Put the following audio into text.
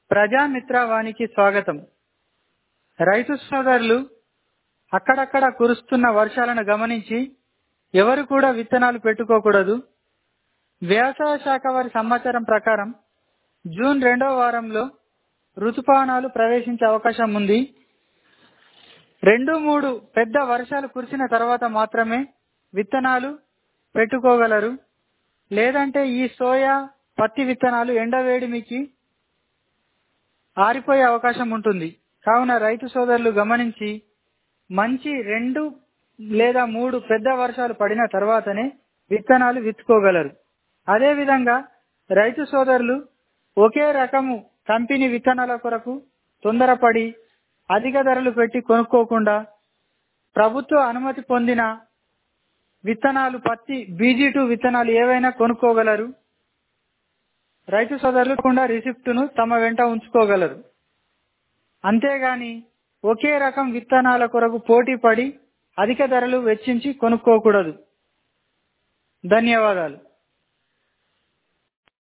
ప్రజామిత్రవానికి స్వాగతం రైతు సోదరులు అక్కడక్కడ కురుస్తున్న వర్షాలను గమనించి ఎవరు కూడా విత్తనాలు పెట్టుకోకూడదు వ్యవసాయ శాఖ వారి సమాచారం ప్రకారం జూన్ రెండవ వారంలో ఋతుపవనాలు ప్రవేశించే అవకాశం ఉంది రెండు మూడు పెద్ద వర్షాలు కురిసిన తర్వాత మాత్రమే విత్తనాలు పెట్టుకోగలరు లేదంటే ఈ సోయా పత్తి విత్తనాలు ఎండవేడిమికి ఆరిపోయే అవకాశం ఉంటుంది కావున రైతు సోదరులు గమనించి మంచి రెండు లేదా మూడు పెద్ద వర్షాలు పడిన తర్వాతనే విత్తనాలు విత్తుకోగలరు అదేవిధంగా రైతు సోదరులు ఒకే రకము కంపెనీ విత్తనాల కొరకు తొందరపడి అధిక ధరలు పెట్టి కొనుక్కోకుండా ప్రభుత్వ అనుమతి పొందిన విత్తనాలు పత్తి బీజీ టూ విత్తనాలు ఏవైనా కొనుక్కోగలరు రైతు సోదరులు కూడా రిసిప్టును తమ వెంట ఉంచుకోగలరు అంతేగాని ఒకే రకం విత్తనాల కొరకు పోటీ పడి అధిక ధరలు వెచ్చించి కొనుక్కోకూడదు ధన్యవాదాలు